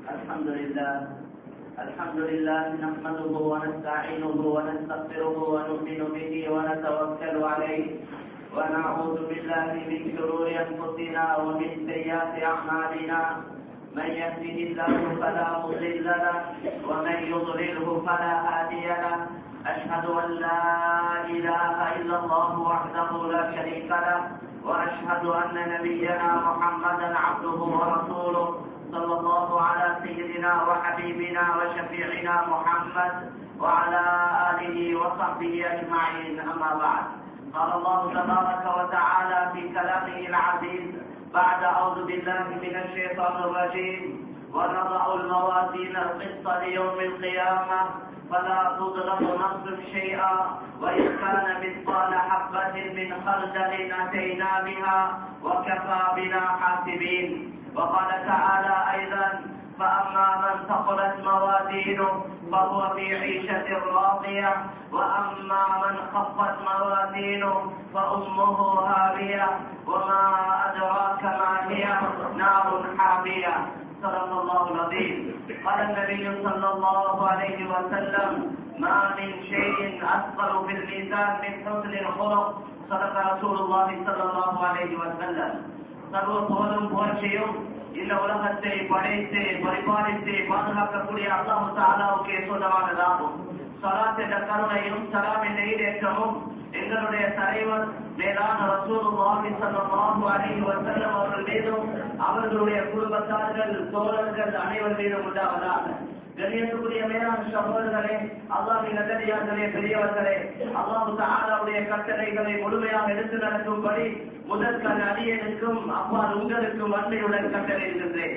الحمد لله الحمد لله نحمده ونستعينه ونستغفره ونؤمن به ونتوكل عليه ونعوذ بالله من شرور انفسنا ومن سيئات اعمالنا من يهده الله فلا مضل له ومن يضلله فلا هادي له اشهد ان لا اله الا الله وحده لا شريك له واشهد ان نبينا محمدا عبده ورسوله صلى الله على سيدنا وحبيبنا وشفيعنا محمد وعلى اله وصحبه اجمعين اما بعد قال الله تبارك وتعالى في كلامه العزيز بعد اعوذ بالله من الشيطان الرجيم ونضع الموازين القسط ليوم القيامه فلا تظلم نفس شيئا وإن كان مثقال حبة من خردل أتينا بها وكفى بنا حاسبين وقال تعالى أيضا فأما من ثقلت موازينه فهو في عيشة راضية وأما من خفت موازينه فأمه هاوية وما أدراك ما هي نار حامية صدق الله العظيم قال النبي صلى الله عليه وسلم ما من شيء أثقل في الميزان من حسن الخلق صدق رسول الله صلى الله عليه وسلم சர்வ போதும் புகழ்ச்சியும் இந்த உலகத்தை படைத்து பரிபாலித்து பாதுகாக்கக்கூடிய அல்லாஹு தாலாவுக்கே சொந்தமானதாகும் சலாத் என்ற கருணையும் சலாம் என்ற ஈடேற்றமும் எங்களுடைய தலைவர் மேலான ரசூலுல்லாஹி ஸல்லல்லாஹு அலைஹி வஸல்லம் அவர்கள் மீதும் அவர்களுடைய குடும்பத்தார்கள் தோழர்கள் அனைவர் மீதும் உண்டாவதாக கண்ணியத்துக்குரிய மேலான சகோதரர்களே அல்லாஹின் நல்லடியார்களே பெரியவர்களே அல்லாஹு தாலாவுடைய கட்டளைகளை முழுமையாக எடுத்து நடக்கும்படி முதற்கண் அடியனுக்கும் அவ்வாறு உங்களுக்கும் அண்மையுடன் கட்டளை இருக்கின்றேன்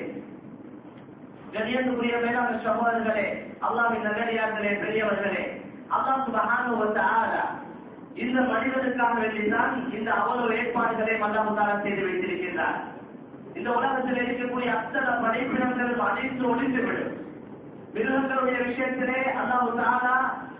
கண்ணியத்துக்குரிய மேலான சகோதரர்களே அல்லாஹின் நல்லடியார்களே பெரியவர்களே அல்லாஹ் சுபஹானு இந்த மனிதனுக்காக வேண்டிதான் இந்த அவ்வளவு ஏற்பாடுகளை மல்லாமுத்தாரா செய்து வைத்திருக்கின்றார் இந்த உலகத்தில் இருக்கக்கூடிய அத்தனை படைப்பினங்களும் அனைத்து ஒழித்துவிடும் மிருகங்களுடைய விஷயத்திலே அல்லாஹு தாலா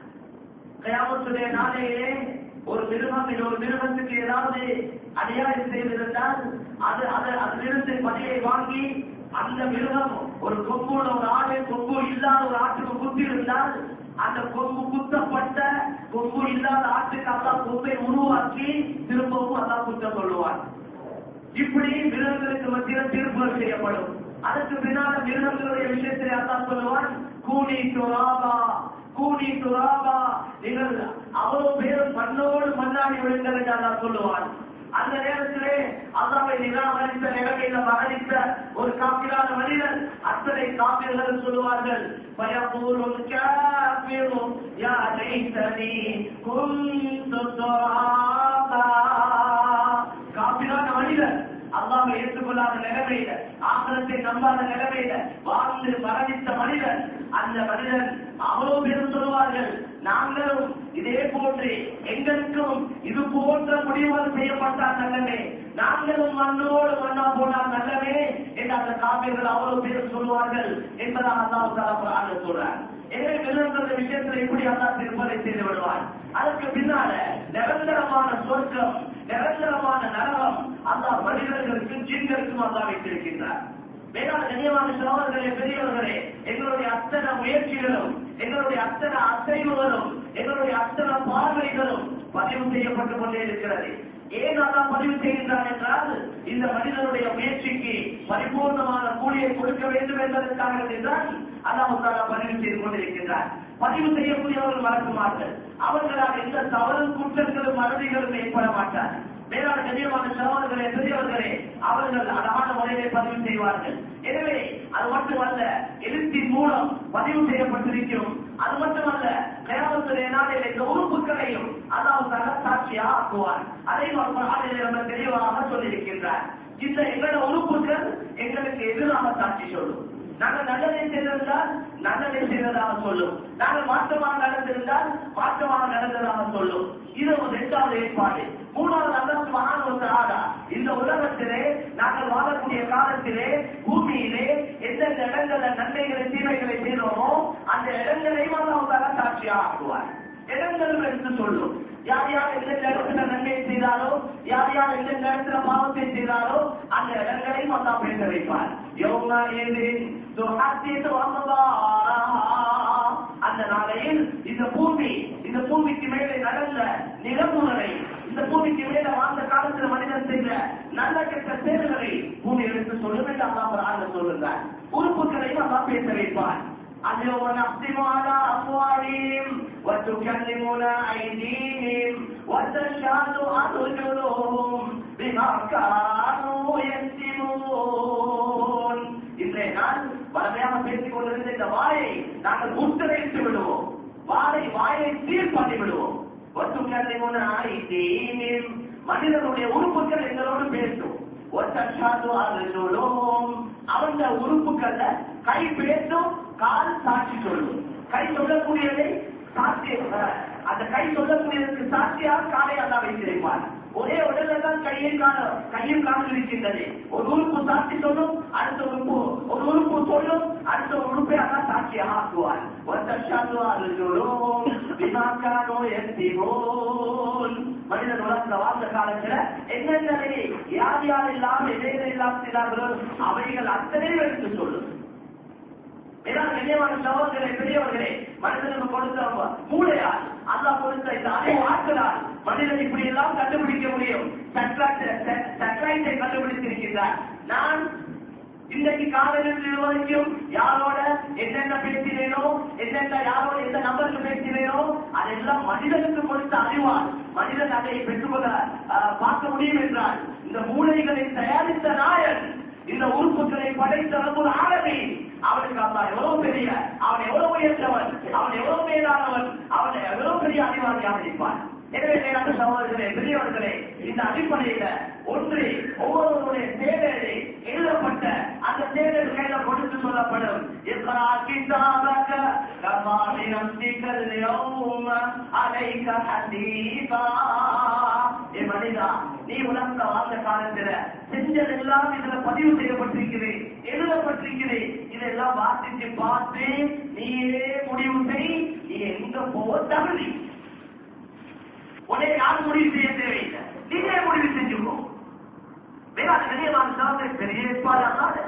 கயாமத்துடைய நாளையிலே ஒரு மிருகம் இன்னொரு மிருகத்துக்கு ஏதாவது அநியாயம் செய்திருந்தால் அது அது அதிலிருந்து பணியை வாங்கி அந்த மிருகம் ஒரு கொம்போட ஒரு ஆடு கொம்பு இல்லாத ஒரு ஆட்டுக்கு குத்தி இருந்தால் அந்த கொம்பு குத்தப்பட்ட கொம்பு இல்லாத ஆட்டுக்கு அல்லா கொம்பை உருவாக்கி திரும்பவும் அல்லா குத்தம் சொல்லுவார் இப்படி மிருகங்களுக்கு மத்தியில் தீர்ப்புகள் செய்யப்படும் அதற்கு பின்னால மிருகங்களுடைய விஷயத்தில் அல்லா சொல்லுவான் கூனி துராபா கூனி துராபா நீங்கள் அவ்வளவு பேரும் மண்ணோடு மண்ணாடி விழுங்கள் என்று அல்லா சொல்லுவான் அந்த நேரத்திலே அல்லாவை நிராகரித்த நிலைமையில மரணித்த ஒரு காப்பிரான மனிதன் அத்தனை காப்பிர்கள் சொல்லுவார்கள் பயபூர்வம் காப்பிரும் யா லைத்தனி குந்து துராபா காப்பிரான மனிதன் அல்லாவை ஏற்றுக்கொள்ளாத நிலைமையில ஆகலத்தை நம்பாத நிலைமையில வாழ்ந்து மரணித்த மனிதன் அந்த மனிதன் அவ்வளவு பேரும் சொல்லுவார்கள் நாங்களும் இதே போன்று எங்களுக்கும் இது போன்ற முடிவுகள் செய்யப்பட்டால் நல்லவே நாங்களும் மண்ணோடு மண்ணா போனால் நல்லவே என்று அந்த காப்பியர்கள் அவ்வளவு பேரும் சொல்லுவார்கள் என்பதாக அல்லாஹ் சொல்றார் எனவே மிருகங்களுடைய விஷயத்தில் எப்படி அல்லா திருப்பதை செய்து விடுவார் அதற்கு பின்னால நிரந்தரமான சொர்க்கம் நிரந்தரமான நரகம் அல்லா மனிதர்களுக்கு ஜீன்களுக்கும் அல்லா வைத்திருக்கின்றார் மேலான கண்ணியமான சோழர்களே பெரியவர்களே எங்களுடைய அத்தனை முயற்சிகளும் எங்களுடைய அத்தனை அசைவுகளும் எங்களுடைய அத்தனை பார்வைகளும் பதிவு செய்யப்பட்டுக் கொண்டே இருக்கிறது ஏன் அதான் பதிவு செய்கின்றான் என்றால் இந்த மனிதனுடைய முயற்சிக்கு பரிபூர்ணமான கூலியை கொடுக்க வேண்டும் என்பதற்காக என்றால் அல்லாஹாலா பதிவு செய்து கொண்டிருக்கின்றார் பதிவு செய்யக்கூடியவர்கள் மறக்குமார்கள் அவர்களால் எந்த தவறும் குற்றங்களும் மறதிகளும் ஏற்பட மாட்டார் மேலான கண்ணியமான சகோதரர்களே பெரியவர்களே அவர்கள் அழகான முறையிலே பதிவு செய்வார்கள் எனவே அது மட்டுமல்ல எழுத்தின் மூலம் பதிவு செய்யப்பட்டிருக்கும் அது மட்டுமல்ல கயாமத்துடைய நாளில் இந்த உறுப்புகளையும் அதாவது சாட்சியா ஆக்குவார் அதை ஆடியில் நம்ம தெளிவாக சொல்லியிருக்கின்றார் இந்த எங்களோட உறுப்புகள் எங்களுக்கு எதிராக சாட்சி சொல்லும் நாங்கள் நல்லதை செய்திருந்தால் நல்லதை செய்ததாக சொல்லும் நாங்கள் மாற்றமாக நடந்திருந்தால் மாற்றமாக நடந்ததாக சொல்லும் இது ஒரு இரண்டாவது ஏற்பாடு மூணாவது அந்தஸ்து மகான் இந்த உலகத்திலே நாங்கள் வாழக்கூடிய காலத்திலே பூமியிலே எந்தெந்த இடங்கள்ல நன்மைகளை தீமைகளை செய்தோமோ அந்த இடங்களையும் அல்லாஹ் சாட்சியாக ஆக்குவார் இடங்களும் எடுத்து சொல்லும் யார் யார் எந்த இடத்துல நன்மை செய்தாலோ யார் யார் எந்த இடத்துல பாவத்தை செய்தாலோ அந்த இடங்களையும் அல்லா பேச வைப்பார் யௌமா ஏதின் துஹத்திது அம்வாரஹா. அந்த நாளையில் இந்த பூமி இந்த பூமிக்கு மேலே நடந்த நிலமுறை இந்த பூமிக்கு மேலே வாழ்ந்த காலத்தில் மனிதன் செய்த நல்ல கெட்ட செயல்களை பூமி எடுத்து சொல்லும் என்று அல்லாஹ் குர்ஆன்ல சொல்லுகிறார் உறுப்புகளையும் அல்லாஹ் பேச வைப்பான் اليوم نختم على أفواههم وتكلمنا أيديهم وتشهد أرجلهم بما كانوا يكسبون இன்றைய நாள் வளமையாக பேசிக் கொண்டிருந்த இந்த வாயை நாங்கள் முத்திரையிட்டு விடுவோம் வாயை வாயை சீர் பண்ணி விடுவோம் ஒத்துக்கல்லிமுன ஐதீனில் மனிதனுடைய உறுப்புகள் எங்களோடு பேசும் ஒத்தஷாது அருளும் அவன் உறுப்புகள்ல கை பேசும் கால் சாட்சி சொல்லும் கை சொல்லக்கூடியதை சாட்சி அந்த கை சொல்லக்கூடியதற்கு சாட்சியாக காலை அல்லா வைத்திருப்பார் ஒரே உடல்ல தான் கையும் காலம் கையும் காலம் இருக்கின்றது ஒரு உறுப்பு சாட்சி சொல்லும் அடுத்த உறுப்பு ஒரு உறுப்பு சொல்லும் அடுத்த உறுப்பை அதான் சாட்சியாக ஆக்குவார் ஒத்தஷாது அருளும் வினாக்கானோ எத்திவோன் மனிதன் உலகத்துல வாழ்ந்த காலத்துல என்னென்ன யார் யார் இல்லாம எதை எல்லாம் செய்தார்களோ அவைகள் அத்தனையும் எடுத்து சொல்லும் ஏதாவது கண்ணியமான சகோதரர்களே பெரியவர்களே மனிதனுக்கு கொடுத்த மூளையால் அல்லாஹ் கொடுத்த இந்த அறிவு ஆற்றலால் மனிதன் இப்படி எல்லாம் கண்டுபிடிக்க முடியும் சட்ராய்டை கண்டுபிடித்திருக்கின்றார் நான் இன்னைக்கு காலையில் நிறுவனத்தையும் யாரோட என்னென்ன பேசினேனோ என்னென்ன யாரோட எந்த நம்பருக்கு பேசினேனோ அதெல்லாம் மனிதனுக்கு கொடுத்த அறிவால் மனிதன் அதை பெற்றுக்கொள்ள அஹ், பார்க்க முடியும் என்றால் இந்த மூளைகளை தயாரித்த நாயன் இந்த உறுப்புகளை படைத்த ஒரு ஆளுமை அவனுக்கு அல்லா எவ்வளவு பெரிய அவன் எவ்வளவு உயர்ந்தவன் அவன் எவ்வளவு மேலானவன் அவன் எவ்வளவு பெரிய அறிவாளியாக இருப்பான் எனவே மேலான சகோதரர்களே பெரியவர்களே இந்த அடிப்படையில ஒன்று ஒவ்வொருவருடைய தேடலை எழுதப்பட்ட அந்த தேடல் கையில கொடுத்து சொல்லப்படும் இக்ரா கிதாபக கமா பினப்திக اليوم عليك حسيبا ஏ மனிதா நீ உலகத்துல வாழ்ந்த காலத்துல செஞ்சதெல்லாம் இதுல பதிவு செய்யப்பட்டிருக்கிறேன் எழுதப்பட்டிருக்கிறேன் இதெல்லாம் வாசித்து பார்த்து நீயே முடிவு செய் நீ எங்க போக தகுதி உடனே யாரும் முடிவு செய்ய தேவையில்லை நீங்களே முடிவு செஞ்சுக்கோ வேளாண் கண்ணியமான சகோதரி பெரிய ஏற்பாடு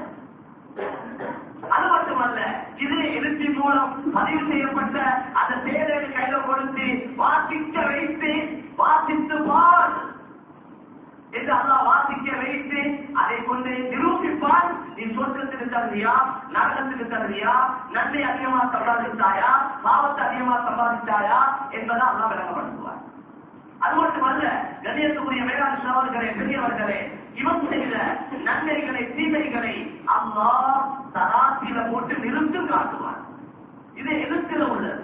அது மட்டுமல்ல இது எழுத்தி மூலம் பதிவு செய்யப்பட்ட அந்த தேடலை கையில கொடுத்து வாசிக்க வைத்து வாசித்து பார் என்று அல்லாஹ் வாசிக்க வைத்து அதை கொண்டு நிரூபிப்பால் நீ சொர்க்கத்துக்கு தருவியா நரகத்துக்கு தருவியா நன்மை அதிகமா சம்பாதித்தாயா பாவத்தை அதிகமா சம்பாதித்தாயா என்பதை அல்லாஹ் விளங்கப்படுத்துவார் அது மட்டுமல்ல கண்ணியத்துக்குரிய வேளாண் சகோதரர்களே பெரியவர்களே இவன் செய்த நன்மைகளை தீமைகளை அல்லாஹ் தராசில போட்டு நிறுத்து காட்டுவார் இது எழுத்துல உள்ளது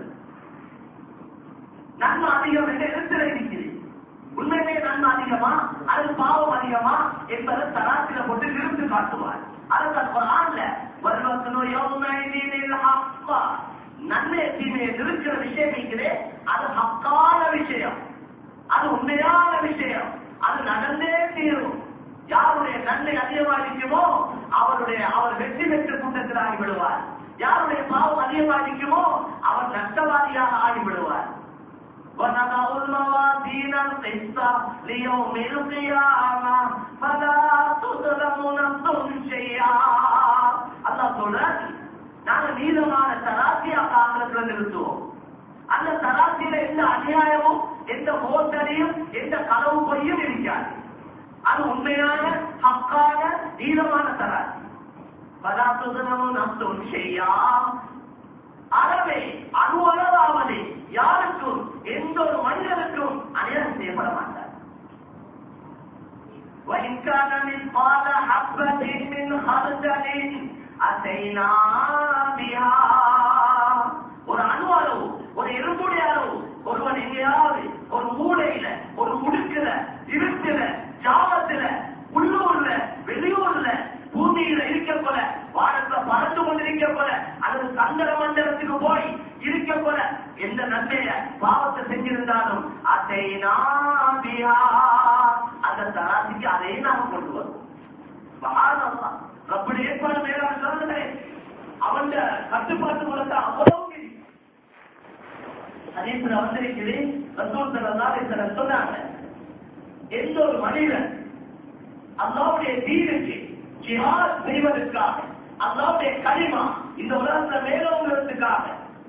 நன்மை அதிகம் என்ற எழுத்துல இருக்கிறது உண்மையிலே நன்மை அதிகமா அல்லது பாவம் அதிகமா என்பதை தராசில போட்டு நிறுத்து காட்டுவார் அதுதான் குரான்ல வருவத்தனோ யோமைதீனில் ஹக்கா நன்மை தீமையை நிறுக்கிற விஷயம் இருக்கிறே அது ஹக்கான விஷயம் அது உண்மையான விஷயம் அது நடந்தே தீரும் யாருடைய நன்மை அதிகமாக இருக்குமோ அவருடைய அவர் வெற்றி பெற்ற கூட்டத்தில் ஆகிவிடுவார் யாருடைய பாவம் அதிகமாக இருக்குமோ அவர் நஷ்டவாதியாக ஆகிவிடுவார் ونضع الموازين القسط ليوم القيامة فلا تظلم نفس شيئا அல்லாஹ் சொல்றார் நாங்க நீளமான தராசியா காலத்துல நிறுத்துவோம் அந்த தராசியில எந்த அநியாயமும் எந்த மோசடியும் எந்த களவு பொய்யும் இருக்காது அது உண்மையான ஹக்கான நீளமான தராசி பதாத்துதனமும் நம் செய்யா அறவே அணுவளவாவது யாருக்கும் எந்த ஒரு மனிதனுக்கும் அநியாயம் செய்யப்பட மாட்டார் وإن كان مثقال حبة من خردل أتينا بها ஒரு அணு அளவு ஒரு எறும்புடைய அளவு ஒருவன் எங்கேயாவது ஒரு மூலையில ஒரு முடுக்குல இருட்டுல ஜாமத்துல உள்ளூர்ல வெளியூர்ல பூமியில இருக்க போல வானத்துல பறந்து கொண்டிருக்க போல அல்லது சந்திர மண்டலத்துக்கு போய் இருக்க போல எந்த நன்மைய பாவத்தை செஞ்சிருந்தாலும் அதை நாபியா அந்த தராசிக்கு அதையே நாம கொண்டு வரும் மகானல்லா அப்படி ஏற்பாடு மேலான சொல்லுங்களே அவன் கட்டுப்பாட்டு மூலத்தை அவ்வளவு பெரிய ஹதீஸ்ல வந்திருக்குது ரசூல் ஸல்லல்லாஹு அலைஹி வஸல்லம் சொன்னாங்க எந்த ஒரு மனிதன் அல்லாஹ்வுடைய தீனுக்கு ஜிஹாத் செய்வதற்காக அல்லாவுடைய களிமா இந்த உலகத்துல மேலோங்கிறதுக்காக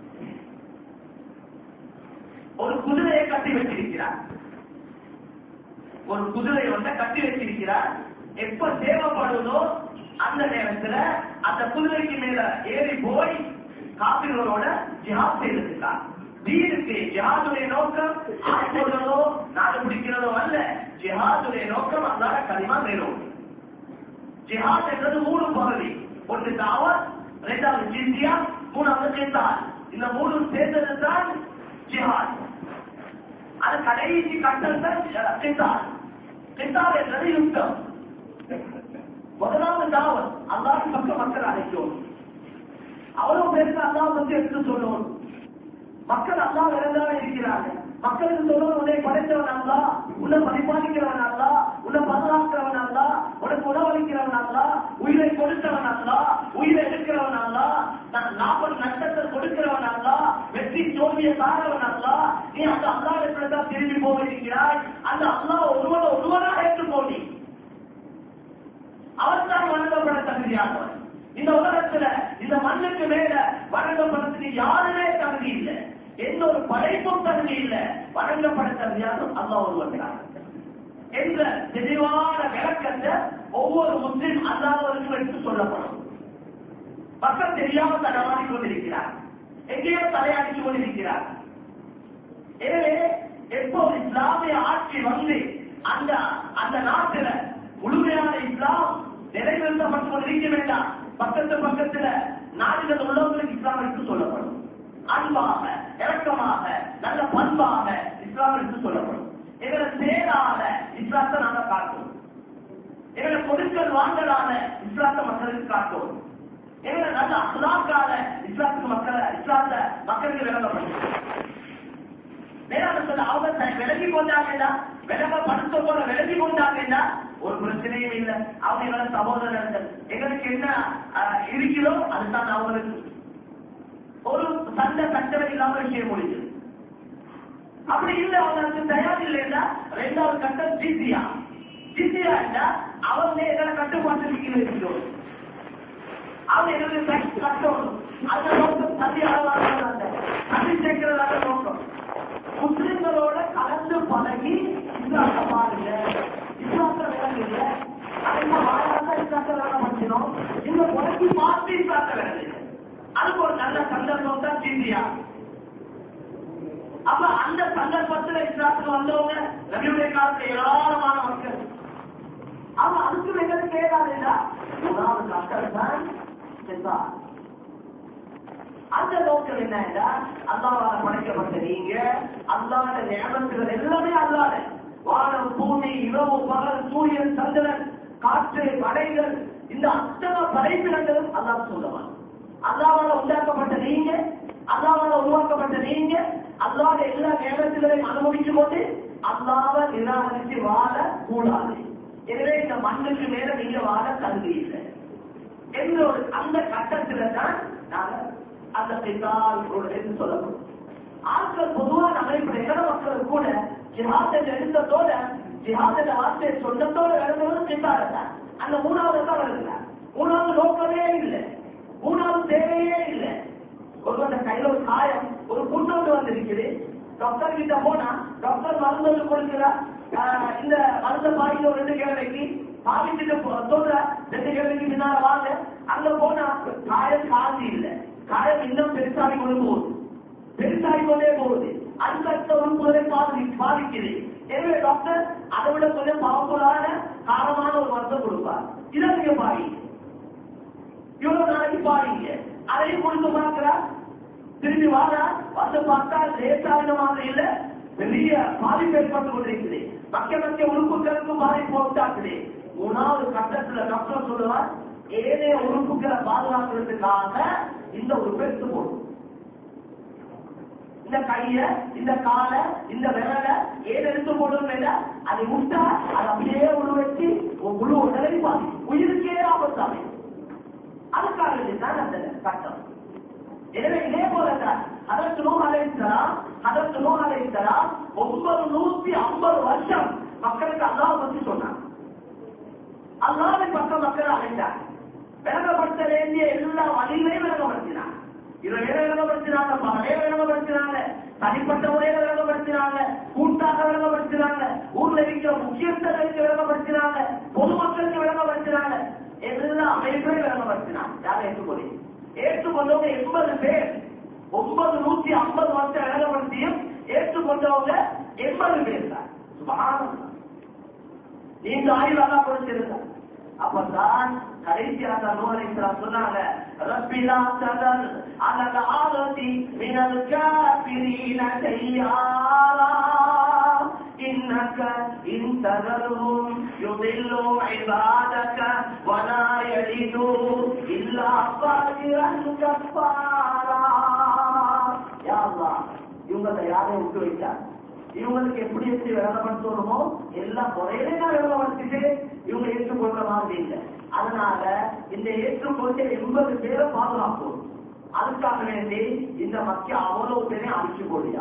ஒரு குதிரையை கட்டி வச்சிருக்கிறார் ஒரு குதிரை வந்து கட்டி வச்சிருக்கிறார் எப்ப தேவைப்படுதோ அந்த நேரத்துல அந்த குதிரைக்கு மேல ஏறி போய் காப்பீர்களோட ஜிஹாத் செய்திருக்கார் தீனுக்கு ஜிஹாதுடைய நோக்கம் ஆட்கொள்றதோ நாடு பிடிக்கிறதோ அல்ல ஜிஹாதுடைய நோக்கம் அல்லாத களிமா மேலும் ஜிஹாத் என்றது மூணு பகுதி ஒன்று தாவத் இரண்டாவது ஜிந்தியா மூணாவது கித்தால் இந்த மூணு சேர்ந்தது தான் ஜிஹாத் அது கடைசி கட்டம் தான் கித்தால் கித்தால் என்றது யுத்தம் முதலாவது தாவத் அல்லாஹ் பக்கம் மக்கள் அழைக்கும் அவ்வளவு பேருக்கு அல்லாஹ் பத்தி எடுத்து சொல்லணும் மக்கள் அல்லா விரந்தாவே இருக்கிறார்கள் மக்களுக்கு சொல்லணும் உன்னை படைத்தவன் அல்லா உன்னை பரிபாலிக்கிறவன் அல்லா உன்னை பாதுகாக்கிறவன் அல்லா உனக்கு உணவளிக்கிறவன் அல்லா உயிரை கொடுத்தவன் அல்லா உயிரை எடுக்கிறவன் அல்லா லாபம் நஷ்டத்தை கொடுக்கிறவன் அல்லா வெற்றி தோல்வியை தாரவன் அல்லா நீ அந்த அல்லா தான் திரும்பி போயிருக்கிறாய் அந்த அல்லா ஒருவனை ஒருவனாக ஏற்று போனி அவர் தான் வணங்கப்பட தகுதியானவன் இந்த உலகத்துல இந்த மண்ணுக்கு மேல வணங்கப்படுறதுக்கு யாருமே தகுதி இல்லை எந்த ஒரு படைப்பும் தகுதி இல்லை வணங்கப்பட தகுதியாக அல்லா ஒருவன் தான் என்ற தெளிவான விளக்கத்தை ஒவ்வொரு முஸ்லிம் அல்லாதவருக்கும் எடுத்து சொல்லப்படும் மக்கள் தெரியாம தடவாடி கொண்டிருக்கிறார் எங்கேயோ தலையாடிச்சு கொண்டிருக்கிறார் எனவே எப்போ இஸ்லாமிய ஆட்சி வந்து அந்த அந்த நாட்டில முழுமையான இஸ்லாம் நிறைவேற்றப்பட்டு கொண்டிருக்க வேண்டாம் பக்கத்து பக்கத்துல நாடுகள் உள்ளவங்களுக்கு இஸ்லாம் எடுத்து சொல்லப்படும் அன்பாக இறக்கமாக நல்ல பண்பாக இஸ்லாம் எடுத்து சொல்லப்படும் எங்களை சேராத இஸ்லாத்தை நாங்க காட்டுவோம் எங்களை கொடுக்கல் வாங்கலாத இஸ்லாத்தை மக்களுக்கு காட்டுவோம் எங்களை நல்ல அகலாக்கால இஸ்லாத்துக்கு மக்களை இஸ்லாத்த மக்களுக்கு விளங்கப்படும் வேளாண் சொல்ல அவங்க த- விலகி கொண்டாங்கன்னா விலகப்படுத்த போல விலகி கொண்டாங்கன்னா ஒரு பிரச்சனையும் இல்லை அவங்க எங்களை சகோதரர்கள் எங்களுக்கு என்ன அஹ், இருக்கிறோ அதுதான் அவங்களுக்கு ஒரு சண்டை சச்சரவு இல்லாம விஷயம் முடியுது அப்படி இல்லை அவங்களுக்கு தயார் இல்லைன்னா ரெண்டாவது கட்டம் ஜிசியா ஜிசியா அவங்க எங்களை கட்டுப்பாட்டு இருக்கிறோம் அவங்க எங்களுக்கு tax கட்டணும் அந்த நோக்கம் சரியாக சரி சேர்க்கிறதாக நோக்கம் முஸ்லிம்களோட கலந்து பழகி இஸ்லாத்தை பாருங்க இஸ்லாத்தை விளங்குங்க அதுக்கு வாழாத இஸ்லாத்தை விளங்கப்படுத்தினோம் இந்த உலகி பார்த்து இஸ்லாத்தை விளங்குங்க அதுக்கு ஒரு நல்ல சந்தர்ப்பம் தான் இந்தியா அப்ப அந்த சந்தர்ப்பத்துல இஸ்லாத்துக்கு வந்தவங்க நபியுடைய காலத்துல ஏராளமான மக்கள் அவன் அதுக்கு எங்களுக்கு ஏதாதுன்னா முதலாவது மக்கள் தான் சென்றார் அந்த நோக்கம் என்ன அல்லாவால படைக்கப்பட்ட நீங்க அல்லாத நியமத்துகள் எல்லாமே அல்லாத வானம் பூமி இரவு பகல் சூரியன் சந்திரன் காற்று மலைகள் இந்த அத்தனை படைப்பினங்களும் அல்லாஹ் சொல்லுவான் அல்லாவால உண்டாக்கப்பட்ட நீங்க அல்லாவால உருவாக்கப்பட்ட நீங்க அல்லாத எல்லா நேரத்திலையும் அனுபவிச்சு கொண்டு அல்லாவ நிராகரித்து வாழ கூடாது எனவே இந்த மண்ணுக்கு மேல நீங்க வாழ தகுதி இல்லை என்ற ஒரு அந்த கட்டத்துல தான் நாங்க அந்த பிதால் என்று சொல்லப்படும் ஆட்கள் பொதுவான அமைப்புல இட மக்கள் கூட ஜிஹாத் என்ற எழுத்தத்தோட ஜிஹாத் என்ற வார்த்தையை சொன்னத்தோட விளங்குவது பித்தால தான் அந்த மூணாவது தான் வருதுல மூணாவது நோக்கமே இல்லை மூணாவது தேவையே இல்லை ஒருவன் கையில ஒரு காயம் ஒரு புண்ணோட்டு வந்திருக்குது டாக்டர் கிட்ட போனா டாக்டர் மருந்து வந்து கொடுக்கிறார் ஆஹ் இந்த மருந்த பாதிக்க ஒரு ரெண்டு கேள்விக்கு பாதிச்சுட்டு போ- சொல்ற ரெண்டு கேள்விக்கு பின்னால வாங்க அங்க போனா காயம் காந்தி இல்ல காயம் இன்னும் பெருசாகி கொண்டு போகுது பெருசாகி கொண்டே போகுது அடுத்த உறுப்புகளை பாதி பாதிக்குது எனவே டாக்டர் அதை விட கொஞ்சம் பவர்ஃபுல்லான காரமான ஒரு மருந்தை கொடுப்பார் இதை நீங்க பாருங்க இவ்வளவு நாளைக்கு பாருங்க அதையும் கொடுத்து பார்க்கிறா திரும்பி வாரா வந்து பார்த்தா லேசான மாதிரி இல்ல பெரிய பாதிப்பு ஏற்பட்டு கொண்டிருக்குது மக்க மக்க உறுப்புகளுக்கு பாதிப்பு உண்டாக்குது மூணாவது கட்டத்துல டாக்டர் சொல்லுவார் ஏனைய உறுப்புகளை பாதுகாக்கிறதுக்காக இந்த உறுப்பை எடுத்து போடும் இந்த கைய இந்த கால இந்த விரல ஏன் எடுத்து போடும் அதை விட்டா அது அப்படியே உருவச்சு முழு உடலை பாதிக்கும் உயிருக்கே ஆபத்தாமே அதுக்காக வேண்டிதான் அந்த சட்டம் எனவே இதே போலதான் அதற்கு நூறு அழைத்தலாம் அதற்கு நூறு அழைத்தலாம் ஒன்பது நூத்தி ஐம்பது வருஷம் மக்களுக்கு அல்லாஹ் பத்தி சொன்னார் அல்லாவின் பக்கம் மக்கள் அழைத்தார் விளங்கப்படுத்த வேண்டிய எல்லா வழிகளையும் விளங்கப்படுத்தினாங்க இரவே விளங்கப்படுத்தினாங்க பகலே விளங்கப்படுத்தினாங்க தனிப்பட்ட முறையில விளங்கப்படுத்தினாங்க கூட்டாக விளங்கப்படுத்தினாங்க ஊர்ல இருக்கிற முக்கியஸ்தர்களுக்கு விளங்கப்படுத்தினாங்க பொதுமக்களுக்கு விளங்கப்படுத்தினாங்க எல்லா அமைப்பையும் விளங்கப்படுத்தினாங்க யாரை ஏற்றுக்கொள்ளி ஏற்றுக்கொண்டவங்க எண்பது பேர் ஒன்பது நூத்தி ஐம்பது வருஷம் விளங்கப்படுத்தியும் ஏற்றுக்கொண்டவங்க எண்பது பேர் தான் சுபஹானல்லாஹ். நீங்க ஆய்வாக கொடுத்திருந்தாங்க அப்பதான் கடைசியாக நூலைக்கலாம் சொன்னாங்க ரப்பிலா ததர் அலல் ஆலதி மினல் காபிரீன தையாரா إنك إن تذرهم يضلوا عبادك ولا يلدوا إلا فاجرا كفارا يا الله இவங்களை யாரையும் விட்டு வைத்தார் இவங்களுக்கு எப்படி எப்படி விளங்கப்படுத்தணுமோ எல்லா முறையிலே நான் விளங்கப்படுத்திட்டு இவங்க ஏற்றுக்கொள்ற மாதிரி இல்லை அதனால இந்த ஏற்றுக்கொண்ட எண்பது பேரை பாதுகாப்போம் அதுக்காக வேண்டி இந்த மக்கள் அவ்வளவு பேரையும் அழிச்சு போடியா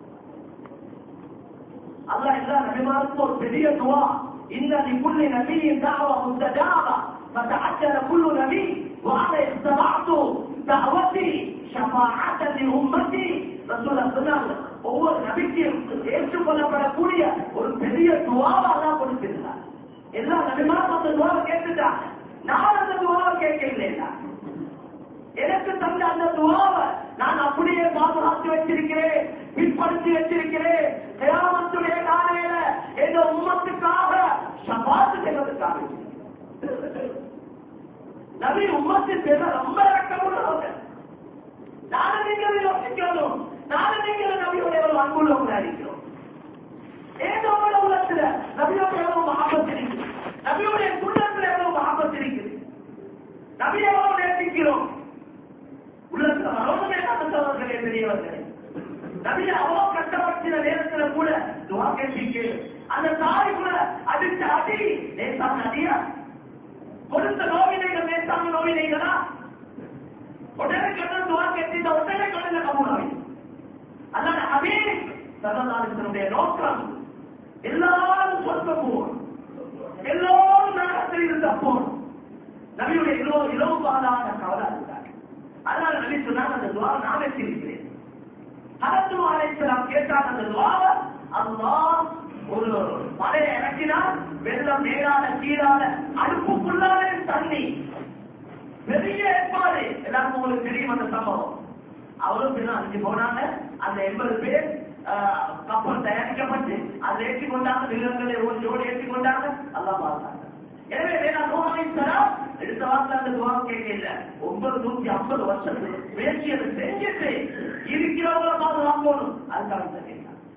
அல்லாஹ் எல்லா நபிமாருக்கும் ஒரு பெரிய துவா இன்ன لكل نبي دعوة مستجابة فتعجل كل نبي وأنا استطعت دعوتي شفاعة لأمتي رسول சொன்னாங்க ஒவ்வொரு நபிக்கும் ஏற்றுக்கொள்ளப்படக்கூடிய ஒரு பெரிய துவாவை அல்லாஹ் கொடுத்திருந்தார் எல்லா நபிமாரும் அந்த துவாவை கேட்டுட்டாங்க நான் அந்த துவாவை கேட்கல எனக்கு தந்த அந்த துவாவை நான் அப்படியே பாதுகாத்து வச்சிருக்கிறேன் பிற்படுத்தி வச்சிருக்கிறேன் கிராமத்துடைய காலையில எங்க உம்மத்துக்காக சபாத்து செய்வதற்காக வச்சிருக்கிறேன். நபி உம்மத்தின் பேர ரொம்ப இறக்கமுள்ளவங்க நானும் நீங்கள் யோசிக்கணும் நானும் நீங்கள் நபியோட எவ்வளவு அன்புள்ளவங்க இருக்கிறோம் ஏதோ உள்ள உள்ளத்துல நபியோட எவ்வளவு மகாபத்து இருக்குது நபியோடைய குள்ளத்துல எவ்வளவு மகாபத்து இருக்குது நபி எவ்வளவு நேசிக்கிறோம் உள்ளத்துல மனோதமே நடந்தவர்களே பெரியவர்களே நபிய அவ்வளவு கஷ்டப்படுத்தின நேரத்துல கூட துவா கேட்டீங்க அந்த தாய் கூட அடிச்ச அடி லேசான அடியா கொடுத்த நோவினைகள் லேசான நோவினைகளா உடனே கண்ண துவா கேட்டு உடனே கண்ணுல கபூலாவி அல்லாத ஹபீப் சரதாரிசனுடைய நோக்கம் எல்லாரும் சொந்த போர் எல்லோரும் நரகத்தில் இருந்த போர் நபியுடைய இலோ இலவுபாதான கவலை இருந்தார் அதனால நபி சொன்னாங்க அந்த துவா நான் வச்சிருக்கிறேன் ஹரத்து அலைசலாம் கேட்டாங்க அந்த துவாவை அல்லாஹ் ஒரு மலையை இறக்கினால் வெள்ளம் மேலான கீழான அடுப்புக்குள்ளாலே தண்ணி பெரிய ஏற்பாடு எல்லாருக்கும் உங்களுக்கு தெரியும் அந்த சம்பவம் அவரும் பின்ன அஞ்சு போனாங்க அந்த எண்பது பேர் ஆஹ், கப்பல் தயாரிக்கப்பட்டு அதை ஏற்றி கொண்டாங்க மிருகங்களை ஓடி ஓடி ஏற்றி கொண்டாங்க அல்லாஹ் பார்த்தாங்க எனவே வேணா நோயை தரா எடுத்த வார்த்தை அந்த துவா கேட்கல ஒன்பது நூத்தி ஐம்பது வருஷத்துக்கு முயற்சியை செஞ்சுட்டு இருக்கிறவங்களை பாதுகாக்கணும் அதுக்காக கேட்கிறாங்க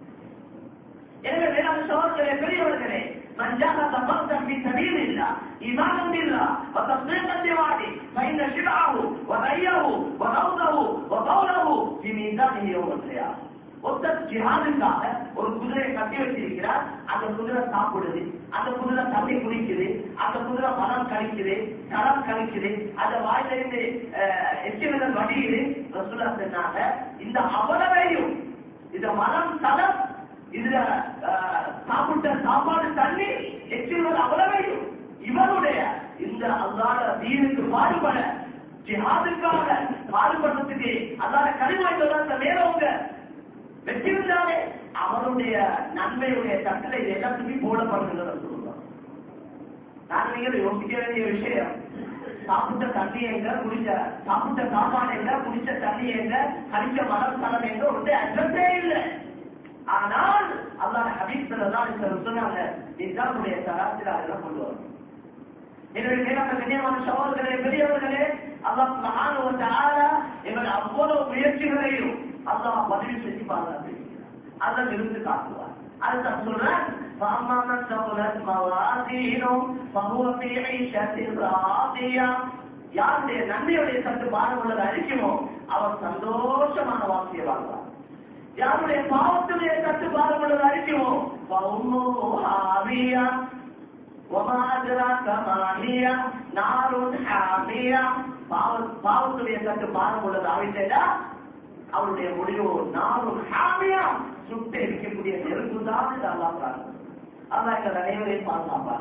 எனவே வேளாண் சோழர்களே பெரியவர்களே من جهد فردا في سبيل الله ايمانا بالله وتصديقا بوعده فان شبعه وغيه وروضه وقوله في ميزانه يوم القيامه ஒருத்தர் ஜிஹாதுக்காக ஒரு குதிரையை கட்டி வச்சிருக்கிறார் அந்த குதிரை சாப்பிடுது அந்த குதிரை தண்ணி குடிக்குது அந்த குதிரை மனம் கழிக்குது களம் கழிக்குது அந்த வாயிலிருந்து எச்சிவிதல் வடியுது ரசூலா சொன்னாங்க இந்த அவ்வளவையும் இந்த மனம் தளம் இதுல அஹ், சாப்பிட்ட சாப்பாடு தண்ணி எச்சிவது அவ்வளவையும் இவருடைய இந்த அல்லாத தீனுக்கு பாடுபட ஜிஹாதுக்காக பாடுபடுறதுக்கு அல்லாத கனிவாய்ந்த மேலவங்க வச்சிருந்தாலே அவருடைய நன்மையுடைய தட்டில இது எல்லாத்துக்கும் போடப்படுகிறது சொல்லுவாங்க நான் நீங்கள் யோசிக்க வேண்டிய விஷயம் சாப்பிட்ட தண்ணி எங்க குடிச்ச சாப்பிட்ட சாப்பாடு எங்க குடிச்ச தண்ணி எங்க கடிச்ச மரம் தளம் எங்க ஒன்றே அட்ரஸே இல்லை ஆனால் அல்லாஹ் ஹபீப் சல்லல்லாஹு சொன்னாங்க இஸ்லாமுடைய தராசில் அதெல்லாம் கொண்டு வரும் எனவே மேலான கண்ணியமான சகோதரர்களே பெரியவர்களே அல்லாஹ் சுப்ஹானஹு வ தஆலா எங்கள் அவ்வளவு முயற்சிகளையும் அல்லாஹ் பதிவு செஞ்சு பாதுகாத்திருக்கிறார் அல்லாஹ் இருந்து காட்டுவார் அதுதான் சொல்றேன் فأما من ثقلت موازينه فهو في عيشة راضية யாருடைய நன்மையுடைய சத்து பாரம் உள்ளது அழிக்குமோ அவர் சந்தோஷமான வாழ்க்கையை வாழ்வார் யாருடைய பாவத்துடைய சத்து பாரம் உள்ளது அழிக்குமோ فأمه هاوية وما أدراك ما هي نار حامية பாவ- பாவத்துடைய சத்து பாரம் உள்ளது அழித்தா அவருடைய முடிவு நானும் ஹாமியா சுட்டு இருக்கக்கூடிய நெருப்பு தான் அல்லா அல்லாஹ் எங்கள் அனைவரையும் பாதுகாப்பானா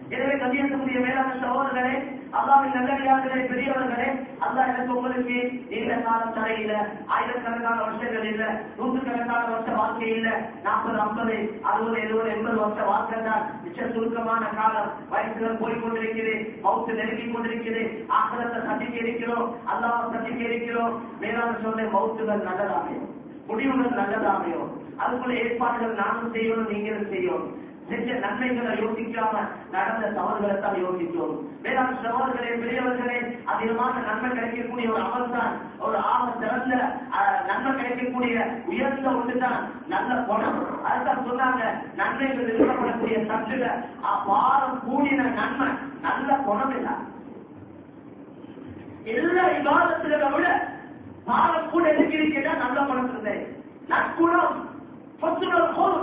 எனவே கண்ணியத்துக்குரிய மேலான சகோதரர்களே அல்லாவின் நல்லடியார்களே பெரியவர்களே அல்லா எனக்கு உங்களுக்கு நீண்ட காலம் தடையில ஆயிரக்கணக்கான வருஷங்கள் இல்ல நூற்றுக்கணக்கான வருஷ வாழ்க்கை இல்ல நாற்பது ஐம்பது அறுபது எழுபது எண்பது வருஷ வாழ்க்கை தான் மிச்ச சுருக்கமான காலம் வயசுகள் போய் கொண்டிருக்கிறது மவுத்து நெருங்கி கொண்டிருக்கிறது ஆக்கிரத்தை சந்திக்க இருக்கிறோம் அல்லாவை சந்திக்க இருக்கிறோம் மேலான சொன்ன மவுத்துகள் நல்லதாமையும் முடிவுகள் நல்லதாமையும் அதுக்குள்ள ஏற்பாடுகள் நானும் செய்யணும் நீங்களும் செய்யணும் செஞ்ச நன்மைகளை யோசிக்காம நடந்த தவறுகளை தான் யோசித்தோம் வேளாண் சகோதரர்களே பெரியவர்களே அதிகமான நன்மை கிடைக்கக்கூடிய ஒரு அமல் தான் ஒரு ஆக சிறந்த அஹ், நன்மை கிடைக்கக்கூடிய உயர்ந்த ஒன்றுதான் நல்ல குணம் அதுதான் சொன்னாங்க நன்மைகள் இருக்கப்படக்கூடிய சற்றுல அவ்வாறு கூடின நன்மை நல்ல குணம் இல்லை எல்லா விவாதத்தில விட பாலம் கூட இருக்கிறீங்கன்னா நல்ல குணம் இருந்தேன் நற்குணம் சொத்துணர் போதும்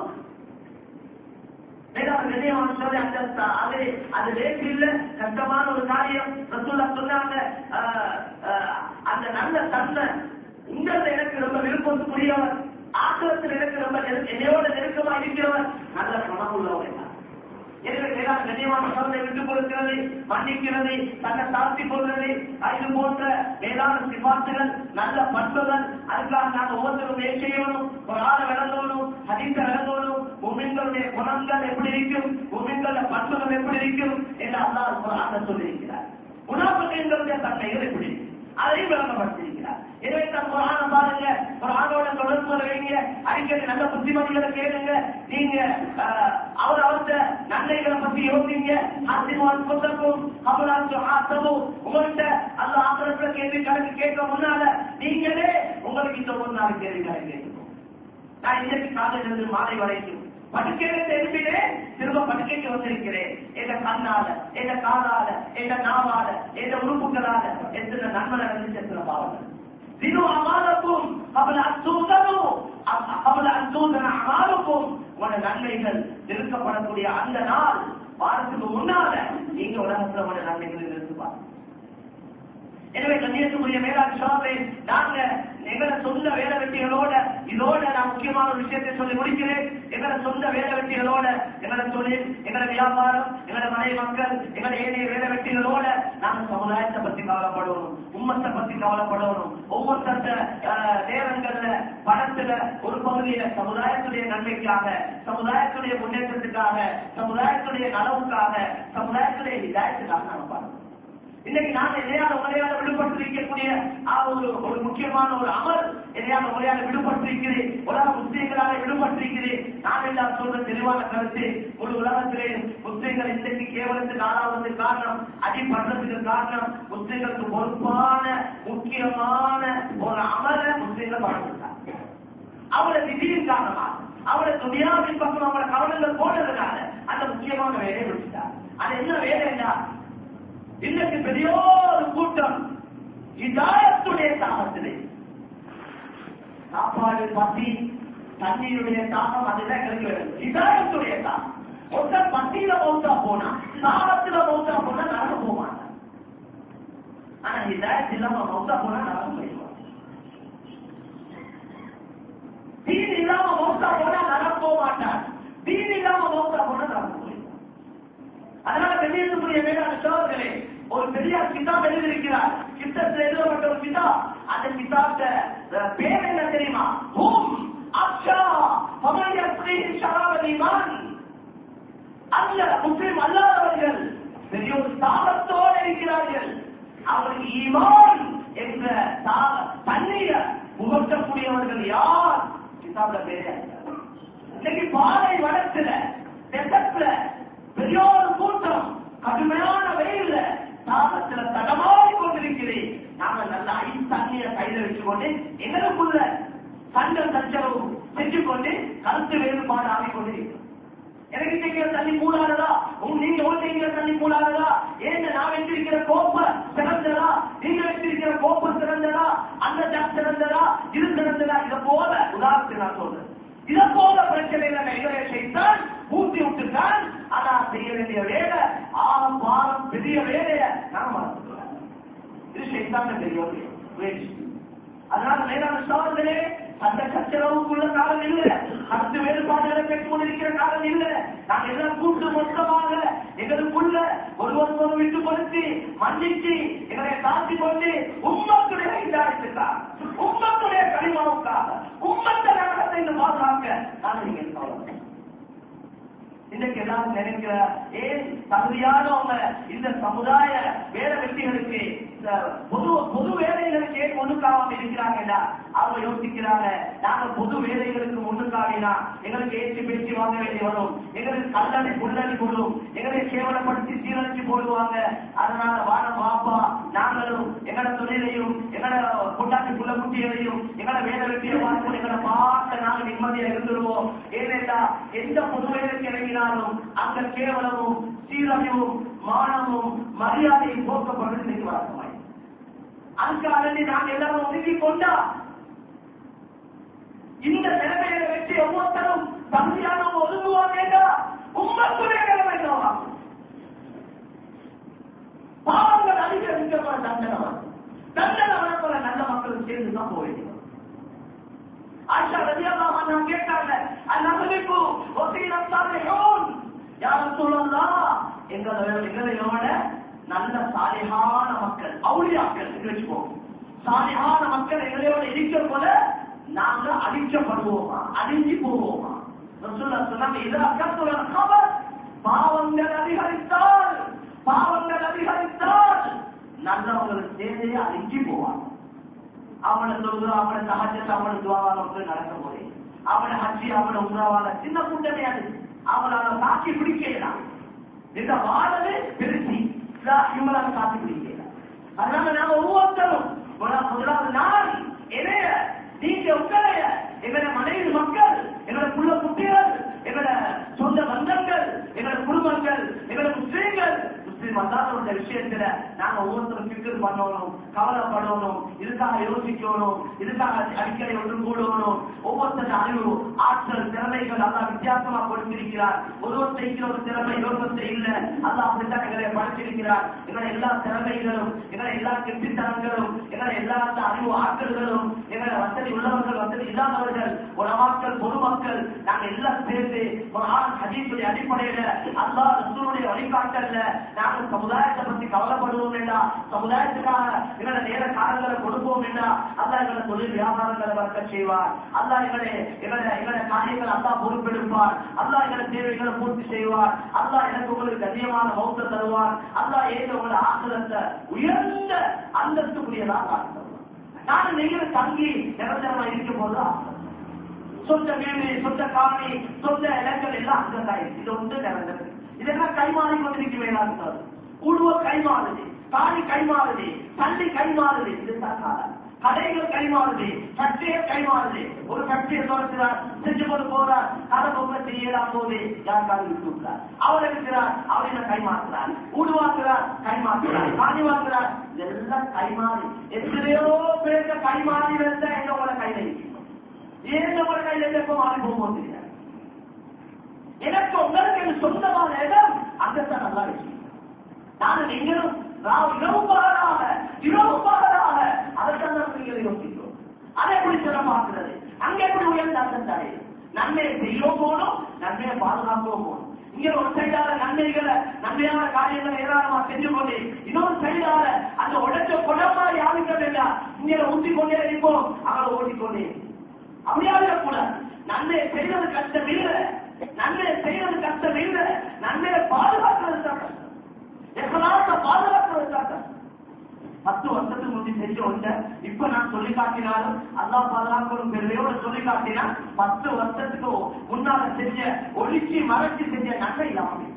வேளாண் கண்ணியமான சொல்லி அந்த த- அது அது லேட் இல்ல கஷ்டமான ஒரு காரியம் ரசூல்லா சொன்னாங்க ஆஹ், ஆஹ், அந்த நல்ல தன்மை உங்கள் எனக்கு ரொம்ப விருப்பத்துக்குரியவர் ஆக்கிரத்தில் எனக்கு ரொம்ப நெரு- என்னையோட நெருக்கமா இருக்கிறவர் நல்ல குணம் உள்ளவர் எல்லாம். எனவே வேளாண் கண்ணியமான சோதனை விட்டுக் கொடுக்கிறது மன்னிக்கிறது தன்னை தாழ்த்தி கொள்வது இது போன்ற வேளாண் சிபாத்துகள் நல்ல பண்புகள் அதுக்காக நாங்கள் ஒவ்வொருத்தரும் முயற்சி செய்யணும் ஒரு ஆளை விளங்கணும் ஹதீஸ விளங்கணும் உமின்களுடைய குணங்கள் எப்படி இருக்கும் உமின்கள பண்புகள் எப்படி இருக்கும் என்று அல்லாஹ் குரான சொல்லியிருக்கிறார் உணவுகளுடைய தன்மைகள் எப்படி இருக்கும் அதையும் விளங்கப்படுத்தியிருக்கிறார் எனவே தான் குரான பாருங்க குரானோட தொடர்பு வைங்க அடிக்கடி நல்ல புத்திமதிகளை கேளுங்க நீங்க ஆஹ், அவர் அவர்த்த நன்மைகளை பத்தி யோசிங்க ஹசிமான் புத்தகம் கமலாந்து ஆசமும் உங்கள்கிட்ட அந்த ஆசிரத்துல கேள்வி கணக்கு கேட்க முன்னால நீங்களே உங்களுக்கு இந்த ஒரு நாள் கேள்வி கணக்கு கேட்கணும் நான் இன்னைக்கு காலையில இருந்து மாலை வரைக்கும் படுக்கையில தெரிவிலே திரும்ப படுக்கைக்கு வந்திருக்கிறேன் எந்த கண்ணால எந்த காதால எந்த நாவால எந்த உறுப்புகளால எத்தனை நன்மை நடந்துச்சு எத்தனை பாவங்கள் தினு அமாலக்கும் அவள் அத்தூதனும் அவள் அத்தூதன அமாலுக்கும் உங்களோட நன்மைகள் நிறுத்தப்படக்கூடிய அந்த நாள் வாரத்துக்கு முன்னால நீங்க உலகத்துல உங்களோட நன்மைகளை நிறுத்துவாங்க எனவே கண்ணியத்துக்குரிய மேலாண் சோதனை நாங்க எங்களோட சொந்த வேலை வெட்டிகளோட இதோட நான் முக்கியமான ஒரு விஷயத்தை சொல்லி முடிக்கிறேன் எங்களோட சொந்த வேலை வெட்டிகளோட எங்களோட தொழில் எங்களோட வியாபாரம் எங்களோட மனை மக்கள் எங்களோட ஏனைய வேலை வெட்டிகளோட நாங்க சமுதாயத்தை பத்தி கவலைப்படணும் உம்மத்தை பத்தி கவலைப்படணும் ஒவ்வொருத்த நேரங்கள்ல பணத்துல ஒரு பகுதியில சமுதாயத்துடைய நன்மைக்காக சமுதாயத்துடைய முன்னேற்றத்துக்காக சமுதாயத்துடைய நலவுக்காக சமுதாயத்துடைய இதாயத்துக்காக நாங்க பார்க்கணும் இன்னைக்கு நாங்க இணையான உரையாட விடுபட்டு இருக்கக்கூடிய ஆ, ஒரு ஒரு முக்கியமான ஒரு அமல் இணையான உரையாட விடுபட்டு இருக்கிறேன் உலக முஸ்லீம்களாக விடுபட்டு இருக்கிறேன் நான் எல்லாம் சொல்ற தெளிவான கருத்து ஒரு உலகத்திலே முஸ்லீம்கள் இன்றைக்கு கேவலத்துக்கு ஆளாவது காரணம் அடிபடுறதுக்கு காரணம் முஸ்லீம்களுக்கு பொறுப்பான முக்கியமான ஒரு அமல முஸ்லீம்கள் வாழ்ந்துட்டாங்க அவளை திடீர் காரணமா அவளை துணியாவின் பக்கம் அவளை கவனங்கள் போனதுனால அந்த முக்கியமான வேலையை விட்டுட்டார் அது என்ன வேலைன்னா இன்னைக்கு பெரிய ஒரு கூட்டம் இதாயத்துடைய தாகத்திலே சாப்பாடு பசி தண்ணீருடைய தாகம் அதுதான் எங்களுக்கு வேணும் இதாயத்துடைய தாகம் ஒருத்தர் பசியில மௌத்தா போனா தாகத்துல மௌத்தா போனா நரகம் போக மாட்டான் ஆனா இதாயத்து இல்லாம மௌத்தா போனா நரகம் போயிடுவான் தீன் இல்லாம மௌத்தா போனா நரகம் போக மாட்டான் தீன் இல்லாம மௌத்தா போனா நரகம் போயிடுவான் அதனால கண்ணியத்துக்குரிய மேலான சோழர்களே ஒரு பெரியார் கிதாப் எழுதியிருக்கிறார் கித்தத்தில் எழுதப்பட்ட ஒரு கிதாப் அந்த கிதாப்ல அஹ், பேர் என்ன தெரியுமா ஹூம் அக்ஷா பமையஸ்ரீ ஷராவதிமான் அல்ல முஸ்லிம் அல்லாதவர்கள் பெரிய ஒரு தாகத்தோடு இருக்கிறார்கள் அவருக்கு ஈமான் என்ற தா- தண்ணீரை முகற்றக்கூடியவர்கள் யார் கிதாப்ல பேரே அல்ல. இன்னைக்கு பாலை வடத்துல டெசர்ட்ல பெரிய ஒரு கூட்டம் கடுமையான வெயில்ல தாகத்துல தடமாறி கொண்டிருக்கிறேன் நாம நல்ல ஐஸ் தண்ணிய கையில வச்சுக்கொண்டு எங்களுக்குள்ள சண்டல் சச்சரவு செஞ்சு கொண்டு கருத்து வேறுபாடு ஆகிக் கொண்டிருக்கிறோம் எனக்கு இருக்கிற தண்ணி கூடாததா உங்க நீங்க உள்ள தண்ணி கூடாததா ஏங்க நான் வச்சிருக்கிற கோப்ப சிறந்ததா நீங்க வச்சிருக்கிற கோப்ப சிறந்ததா அந்த ஜப் சிறந்ததா இது சிறந்ததா இத போல உதாரணத்துக்கு நான் சொல்றேன் இத போல பிரச்சனைகளை எங்களை செய்தான் பூத்தி விட்டுதான் ஆனா செய்ய வேண்டிய வேலை ஆழம் பாரம் பெரிய வேலைய நாம மறந்துடுறோம் இது செய்தான் பெரிய ஒரு முயற்சி அதனால மேலான சோதரே அந்த சச்சரவுக்குள்ள காலம் இல்ல கருத்து வேறுபாடுகளை பெற்றுக் கொண்டிருக்கிற காலம் இல்ல நாங்க எல்லாம் கூட்டு மொத்தமாக எங்களுக்குள்ள ஒருவர் விட்டு கொடுத்து மன்னிச்சு எங்களை தாழ்த்தி கொண்டு உம்மத்துடைய இதாயத்துக்காக உம்மத்துடைய கனிமாவுக்காக உம்மத்த நகரத்தை இந்த பாதுகாக்க நான் நீங்கள் கவலை இன்னைக்கு எல்லாரும் நினைக்கிற ஏன் தகுதியானவங்க இந்த சமுதாய வேலை வெற்றிகளுக்கு இந்த பொது பொது வேலைகளுக்கு ஏன் முன்னுக்காவாம இருக்கிறாங்கன்னா அவங்க யோசிக்கிறாங்க நாங்க பொது வேலைகளுக்கு முன்னுக்காவினா எங்களுக்கு ஏற்றி பேசி வாங்க வேண்டி வரும் எங்களுக்கு கல்லணி புல்லணி போடும் எங்களை கேவலப்படுத்தி சீரழிச்சு போடுவாங்க அதனால வாழ வாப்பா நாங்களும் எங்களோட தொழிலையும் எங்களோட கொண்டாட்டி புள்ள குட்டிகளையும் எங்களோட வேலை வெற்றியை பார்ப்போம் எங்களோட பார்த்த நாங்க நிம்மதியா இருந்துருவோம் ஏனென்றா எந்த பொது வேலைக்கு இறங்கினாலும் அங்க கேவலமும் சீரழிவும் மானமும் மரியாதையும் போக்கப்படுறது இன்னைக்கு வழக்கமாய் அதுக்கு அழகி நாங்க எல்லாரும் ஒதுக்கி கொண்டா இந்த நிலைமையில வச்சு ஒவ்வொருத்தரும் தகுதியானவங்க ஒதுங்குவாங்க உண்மைக்குரிய நிலைமை தான் பாவங்கள் அதிகரிக்கப்பட தண்டனை வரும் தண்டனை வரப்போல நல்ல மக்கள் சேர்ந்து தான் போயிடுவோம் ஆஷா ரதியல்லாஹு அன்ஹா கேட்டாங்க அந்நகரிப்பு ஒசீலம் சாலிஹூன் யாரும் சொல்லலாம் எங்களை எங்களையோட நல்ல சாலிஹான மக்கள் அவுளியாக்கள் என்று வச்சுக்கோங்க சாலிஹான மக்கள் எங்களையோட இருக்கிற போல நாங்க அழிக்கப்படுவோமா அழிஞ்சு போவோமா ரசூலுல்லாஹ் சொன்னாங்க இது அக்கத்துள்ள கபர் பாவங்கள் அதிகரித்தால் பாவங்கள் அதிகரித்தால் நல்லவங்களுக்கு தேவையை அழிஞ்சு போவாங்க அவனை தொழுது அவனை சகஜத்தை அவனை துவாவால வந்து நடக்க போதே அவனை ஹஜ்ஜி அவனை உணவால சின்ன கூட்டமே அது அவனால தாக்கி பிடிக்கலாம் இந்த வாழவே பெருசி இவங்களால தாக்கி பிடிக்கலாம் அதனால நாம ஒவ்வொருத்தரும் முதலா- முதலாவது நான் என்னைய நீங்க உங்களைய எங்களோட மனைவி மக்கள் எங்களோட புள்ள குட்டிகள் எங்களோட சொந்த பந்தங்கள் எங்களோட குடும்பங்கள் எங்களோட முஸ்லீம்கள் முஸ்லீம் அல்லாதவருடைய விஷயத்துல நாங்க ஒவ்வொருத்தரும் பிக்கர் பண்ணணும் கவலைப்படணும் இதுக்காக யோசிக்கணும் இதுக்காக அடிக்கடி ஒன்று கூடணும் ஒவ்வொருத்தர் அறிவு ஆற்றல் திறமைகள் அல்லாஹ் வித்தியாசமா கொடுத்திருக்கிறார் ஒருவருக்கு ஒரு திறமை இன்னொருவருக்கு இல்ல அல்லாஹ் அப்படித்தான் எங்களை படைச்சிருக்கிறார் எங்களை எல்லா திறமைகளும் எங்களை எல்லா கெட்டித்தனங்களும் எங்களை எல்லா அந்த அறிவு ஆற்றல்களும் எங்களை வசதி உள்ளவர்கள் வசதி இல்லாதவர்கள் உலமாக்கள் பொதுமக்கள் நாங்க எல்லாம் சேர்ந்து ஒரு ஆண் ஹதீஸுடைய அடிப்படையில அல்லாஹ் ரசூலுடைய வழிகாட்டல்ல நாங்க சமுதாயத்தை பத்தி கவலைப்படுவோம் வேண்டாம் சமுதாயத்துக்காக எங்களை நேர காலங்களை கொடுப்போம் வேண்டாம் அல்லாஹ் எங்களை தொழில் வியாபாரங்களை வளர்க்க செய்வார் அல்லாஹ் எங்களை எங்களை எங்களை காரியங்கள் அல்லாஹ் பொறுப்பெடுப்பார் அல்லாஹ் எங்களை தேவைகளை பூர்த்தி செய்வார் அல்லாஹ் எனக்கு உங்களுக்கு கண்ணியமான மௌத்த தருவார் அல்லாஹ் ஏன் உங்களை ஆசிரத்தை உயர்ந்த அந்தஸ்துக்குரியதாக ஆக்கி தருவார் நான் நீங்கள் தங்கி நிரந்தரமா இருக்கும் போது ஆசை சொந்த வீடு சொந்த காணி சொந்த இடங்கள் எல்லாம் அங்கதான் இருக்கு இது ஒன்று நிரந்தரம் இதெல்லாம் கைமாறி கொண்டிருக்க வேண்டாம் உழுவ கைமாறுது காணி கைமாறுது தள்ளி கைமாறுது இதுதான் காலம் கடைகள் கைமாறுது சட்டையை கைமாறுது ஒரு சட்டையை துறக்கிறார் செஞ்சு கொண்டு போறார் அதை பொம்மை செய்யலாம் போது யாருக்காவது விட்டு விட்டார் அவர் இருக்கிறார் அவர் என்ன கைமாறுகிறார் உருவாக்குறார் கைமாறுகிறார் காணி வாங்குறார் இதெல்லாம் கைமாறி எத்தனையோ பேருக்கு கைமாறி இருந்தா எங்க உங்களை கையில இருக்கணும் ஏன் உங்களை கையில எப்ப மாறி போகும்போது தெரியாது எனக்கு உங்களுக்கு எனக்கு சொந்தமான இடம் அங்கத்தான் நல்லா விஷயம் நான் நீங்களும் நான் இரவு பகலாக இரவு பகலாக அதற்கான நீங்கள் யோசிக்கிறோம் அதை எப்படி சிறப்பாக்குறது அங்க எப்படி உயர்ந்த அந்தத்தாரே நன்மையை செய்யவும் போகணும் நன்மையை பாதுகாக்கவும் போகணும் இங்க ஒரு சைடால நன்மைகளை நன்மையான காரியங்களை ஏராளமா செஞ்சு கொண்டு இன்னொரு சைடால அந்த உடைச்ச குடமா யாருக்க வேண்டாம் இங்க ஊத்தி கொண்டே இருப்போம் அவளை ஓட்டிக்கொண்டே அப்படியாக கூடாது நன்மையை செய்வது கஷ்டம் இல்ல நன்மையை செய்வது கஷ்டம் இல்ல நன்மையை பாதுகாக்கிறது தான் கஷ்டம் எப்பனால பாதுகாக்கிறது தான் கஷ்டம் பத்து வருஷத்துக்கு முந்தி செஞ்ச ஒன்றை இப்ப நான் சொல்லி காட்டினாலும் அல்லா பாதுகாக்கணும் பெருமையோட சொல்லி காட்டினா பத்து வருஷத்துக்கு முன்னால செஞ்ச ஒழிச்சு மறைச்சு செஞ்ச நன்மை இல்லாம போயிடுச்சு.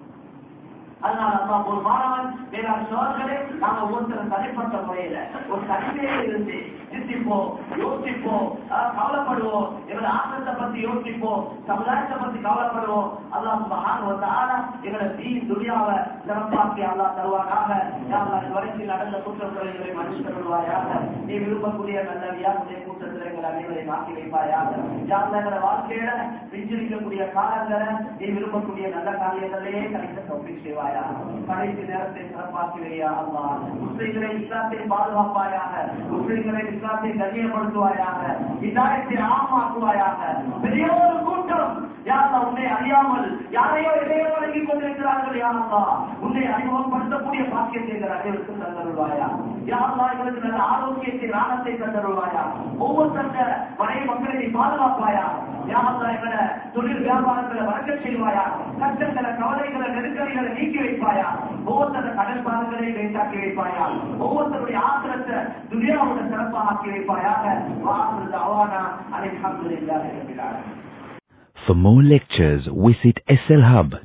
அதனால அப்பா ஒரு மாணவன் வேளாண் சோழர்களே நாம ஒவ்வொருத்தரும் தனிப்பட்ட முறையில ஒரு தனிமையில இருந்து சிந்திப்போம் யோசிப்போம் அஹ், கவலைப்படுவோம் எங்களோட ஆசத்தை பத்தி யோசிப்போம் சமுதாயத்தை பத்தி கவலைப்படுவோம் அல்லாஹ் மகான் வந்த ஆனா எங்களோட தீ துனியாவை சிறப்பாக்கி அல்லாஹ் தருவாராக யாரெல்லாம் இதுவரைக்கும் நடந்த குற்றங்களை மன்னித்து விடுவாயாக நீ விரும்பக்கூடிய நல்ல வியாசனை கூட்டத்தில் எங்களை அனைவரை மாற்றி வைப்பாயாக யாரெல்லாம் எங்களோட வாழ்க்கையில விஞ்சிருக்கக்கூடிய காலங்களை நீ விரும்பக்கூடிய நல்ல காரியங்களே கணிக்க தோப்பி செய்வாயா கடைசி நேரத்தை சிறப்பாக்கி வையா அல்லா முஸ்லிம்களை இஸ்லாத்தை பாதுகாப்பாயாக முஸ்லிம்களை இஸ்லாத்தை கண்ணியப்படுத்துவாயாக இதாயத்தை ஆமாக்குவாயாக பெரிய ஒரு கூட்டம் யாரா உன்னை அறியாமல் யாரையோ இடையே வழங்கிக் கொண்டிருக்கிறார்கள் யாரா உன்னை அறிமுகப்படுத்தக்கூடிய பாக்கியத்தை எங்கள் அனைவருக்கும் தந்தருள்வாயா யாரா இவருக்கு நல்ல ஆரோக்கியத்தை ராணத்தை தந்தருள்வாயா ஒவ்வொருத்தங்க மனைவி மக்களை நீ பாதுகாப்பாயா யாரா எங்களை தொழில் வியாபாரங்களை வழங்க செய்வாயா கஷ்டங்களை கவலைகளை நெருக்கடிகளை நீக்கி வைப்பாயா ஒவ்வொருத்தர கடல் பாதங்களை வேண்டாக்கி வைப்பாயா ஒவ்வொருத்தருடைய ஆசிரத்தை துனியாவோட சிறப்பாக ஆக்கி வைப்பாயாக வாசல் அவானா அலை அஹமதுல்லாஹி ரபில் ஆலமீன் For more lectures, visit slhub.com.